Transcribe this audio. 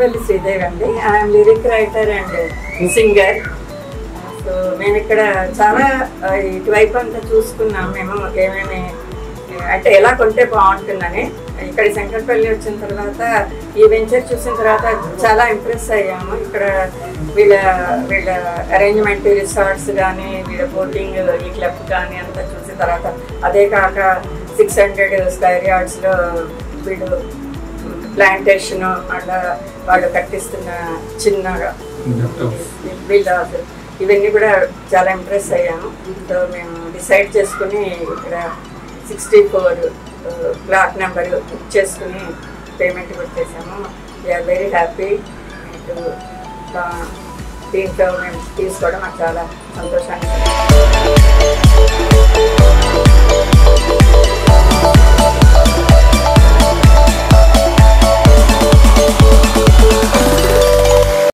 శంకరపల్లి శ్రీదేవి అండి I'm lyric writer and singer so మేము ఇక్కడ చాలా ఆ, ఇటువైపు అంతా చూసుకున్నాం మేము ఏమేమి అంటే ఎలా కొంటే బాగుంటుందని ఇక్కడ శంకరపల్లి వచ్చిన తర్వాత ఈ వెంచర్ చూసిన తర్వాత చాలా ఇంప్రెస్ అయ్యాము ఇక్కడ వీళ్ళ వీళ్ళ అరేంజ్మెంట్ రిసార్ట్స్ కానీ వీళ్ళ బోటింగ్ ఈ క్లబ్ కానీ అంతా చూసిన తర్వాత అదే కాక సిక్స్ హండ్రెడ్ స్క్వేర్ యార్డ్స్లో వీళ్ళు ప్లాంటేషన్ అలా వాళ్ళు కట్టిస్తున్న చిన్నగా వీళ్ళ ఇవన్నీ కూడా చాలా ఇంప్రెస్ అయ్యాము సో మేము డిసైడ్ చేసుకుని ఇక్కడ sixty four plot number book చేసుకుని పేమెంట్ కూడా చేసాము వీఆర్ వెరీ హ్యాపీ దీంట్లో మేము తీసుకోవడం మాకు చాలా సంతోషాన్ని